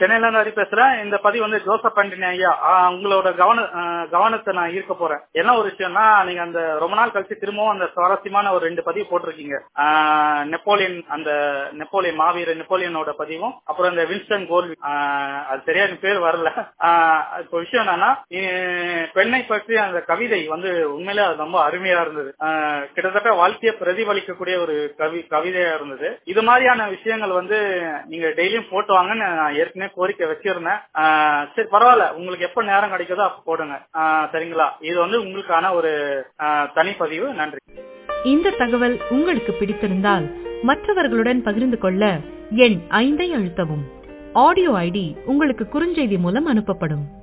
சென்னையில இருந்து ஹரி பேசுறேன் இந்த பதிவு வந்து ஜோசப் ஆண்டனி ஐயா ஆ, உங்களோட கவன ஆ, கவனத்தை நான் ஈர்க்க போறேன் என்ன ஒரு விஷயம்னா நீங்க அந்த ரொம்ப நாள் கழிச்சு திரும்பவும் அந்த சுவாரஸ்யமான ஒரு ரெண்டு பதிவு போட்டிருக்கீங்க ஆ, நெப்போலியன் அந்த நெப்போலியன் மாவீரர் நெப்போலியனோட பதிவும் அப்புறம் இந்த வின்ஸ்டன் கோல் அது சரியா எனக்கு பேர் வரல ஆ, இப்போ விஷயம் என்னன்னா இ- பெண்ணை பற்றி அந்த கவிதை வந்து உண்மையிலே அது ரொம்ப அருமையா இருந்தது ஆ, கிட்டத்தட்ட வாழ்க்கையை பிரதிபலிக்கக்கூடிய ஒரு கவி கவிதையா இருந்தது இது மாதிரியான விஷயங்கள் வந்து நீங்க டெய்லியும் போட்டு வாங்கன்னு நான் ஏற்கனவே கோரிக்கை வச்சிருந்தேன் ஆ, சரி பரவாயில்ல உங்களுக்கு எப்ப நேரம் கிடைக்குதோ அப்ப போடுங்க ஆ, சரிங்களா இது வந்து உங்களுக்கான ஒரு ஆ, தனிப்பதிவு நன்றி இந்த தகவல் உங்களுக்கு பிடித்திருந்தால் மற்றவர்களுடன் பகிர்ந்து கொள்ள எண் ஐந்தை அழுத்தவும் ஆடியோ ஐடி உங்களுக்கு குறுஞ்செய்தி மூலம் அனுப்பப்படும்